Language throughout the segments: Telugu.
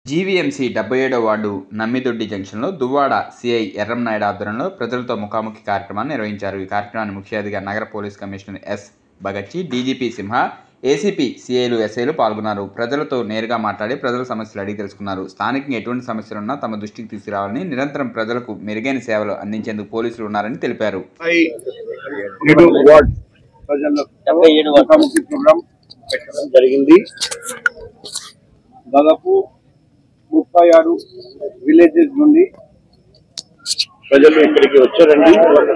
జీవీఎంసీ డెబ్బై ఏడో వార్డు నమ్మిదొడ్డి జంక్షన్లో దువ్వాడ సిఐ ఎర్రంనాయుడు ఆధ్వర్యంలో ప్రజలతో ముఖాముఖి కార్యక్రమాన్ని నిర్వహించారు ఈ కార్యక్రమాన్ని ముఖ్య అతిథిగా నగర పోలీస్ కమిషనర్ ఎస్ భగచ్చి డీజీపీ సింహ ఏసీపీ సిఐలు ఎస్ఐలు పాల్గొన్నారు ప్రజలతో నేరుగా మాట్లాడి ప్రజల సమస్యలు అడిగి తెలుసుకున్నారు స్థానికంగా ఎటువంటి సమస్యలున్నా తమ దృష్టికి తీసుకురావాలని నిరంతరం ప్రజలకు మెరుగైన సేవలు అందించేందుకు పోలీసులు ఉన్నారని తెలిపారు ఏడు వార్డ్ ప్రజలకు ముఖాముఖి ప్రోగ్రాం పెట్టడం జరిగింది దాదాపు ముప్పై ఆరు విలేజెస్ నుండి ప్రజలు ఇక్కడికి వచ్చారండి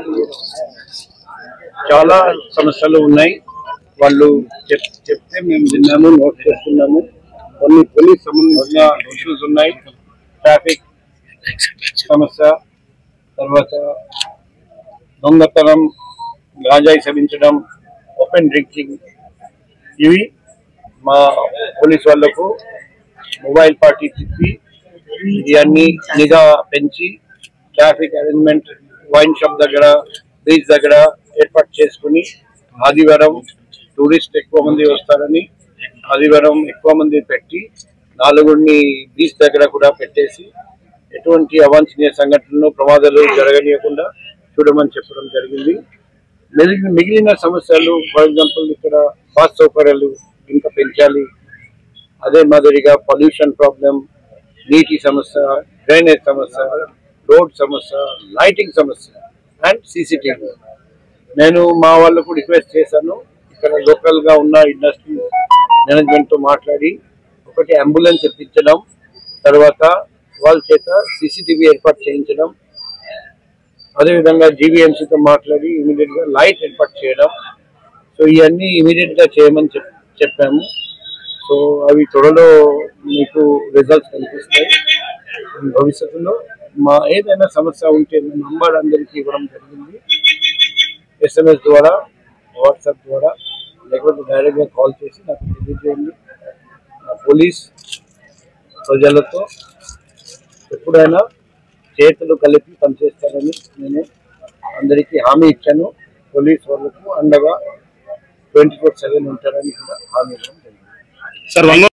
చాలా సమస్యలు ఉన్నాయి వాళ్ళు చెప్- చెప్తే మేము విన్నాము నోట్ చేస్తున్నాము కొన్ని పోలీస్ సంబంధించిన ఇష్యూస్ ఉన్నాయి ట్రాఫిక్ సమస్య తర్వాత దొంగతనం గాంజాయి సేవించడం ఓపెన్ డ్రింకింగ్ ఇవి మా పోలీస్ వాళ్లకు మొబైల్ పార్టీ తిప్పి ఇది అన్ని నిఘా పెంచి ట్రాఫిక్ అరేంజ్మెంట్ వైన్ షాప్ దగ్గర బీచ్ దగ్గర ఏర్పాటు చేసుకుని ఆదివారం టూరిస్ట్ ఎక్కువ మంది వస్తారని ఆదివారం ఎక్కువ మంది పెట్టి నాలుగురిని బీచ్ దగ్గర కూడా పెట్టేసి ఎటువంటి అవాంఛనీయ సంఘటనలు ప్రమాదాలు జరగనీయకుండా చూడమని చెప్పడం జరిగింది మిగిలిన మిగిలిన సమస్యలు ఫర్ ఎగ్జాంపుల్ ఇక్కడ బస్ సౌకర్యాలు ఇంకా పెంచాలి అదే మాదిరిగా పొల్యూషన్ ప్రాబ్లం నీటి సమస్య డ్రైనేజ్ సమస్య రోడ్ సమస్య లైటింగ్ సమస్య అండ్ సీసీటీవీ నేను మా వాళ్ళకు రిక్వెస్ట్ చేశాను ఇక్కడ లోకల్ గా ఉన్న ఇండస్ట్రీ మేనేజ్మెంట్ తో మాట్లాడి ఒకటి అంబులెన్స్ ఇప్పించడం తర్వాత వాళ్ళ చేత సీసీటీవీ ఏర్పాటు చేయించడం అదేవిధంగా జీవీఎంసీతో మాట్లాడి ఇమీడియట్ గా లైట్ ఏర్పాటు చేయడం సో ఇవన్నీ ఇమీడియట్ గా చేయమని చెప్ చెప్పాము సో అవి త్వరలో మీకు రిజల్ట్స్ కనిపిస్తాయి భవిష్యత్తులో మా ఏదైనా సమస్య ఉంటే నా నంబర్ అందరికీ ఇవ్వడం జరిగింది ఎస్ఎంఎస్ ద్వారా వాట్సాప్ ద్వారా లేకపోతే డైరెక్ట్గా కాల్ చేసి నాకు తెలియజేయండి నా పోలీస్ ప్రజలతో ఎప్పుడైనా చేతులు కలిపి పనిచేస్తారని నేను అందరికీ హామీ ఇచ్చాను పోలీస్ వాళ్ళకు అండగా ట్వంటీ ఫోర్ సెవెన్ ఉంటారని కూడా హామీ ఇవ్వడం జరిగింది సార్ వంగ